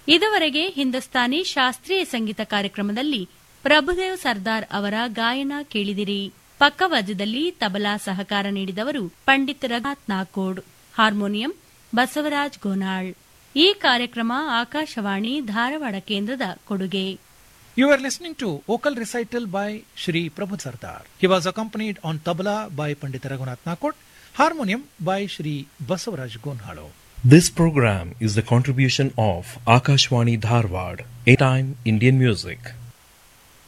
ಇದುವರೆಗೆ ಹಿಂದೂಸ್ತಾನಿ ಶಾಸ್ತ್ರೀಯ ಸಂಗೀತ ಕಾರ್ಯಕ್ರಮದಲ್ಲಿ ಪ್ರಭುದೇವ್ ಸರ್ದಾರ್ ಅವರ ಗಾಯನ ಕೇಳಿದಿರಿ ಪಕ್ಕವಾದ್ಯದಲ್ಲಿ ತಬಲಾ ಸಹಕಾರ ನೀಡಿದವರು ಪಂಡಿತ್ ರಘುನಾಥ್ ನಾಕೋಡ್ ಹಾರ್ಮೋನಿಯಂ ಬಸವರಾಜ್ ಗೋನಾಳ್ ಈ ಕಾರ್ಯಕ್ರಮ ಆಕಾಶವಾಣಿ ಧಾರವಾಡ ಕೇಂದ್ರದ ಕೊಡುಗೆ You were listening to vocal recital by Shri Prabhu Sardar. He was accompanied on tabla by Pandit Raghunath Nakot, harmonium by Shri Basavaraj Gonhalo. This program is the contribution of Akashwani Dharwad, a time Indian music.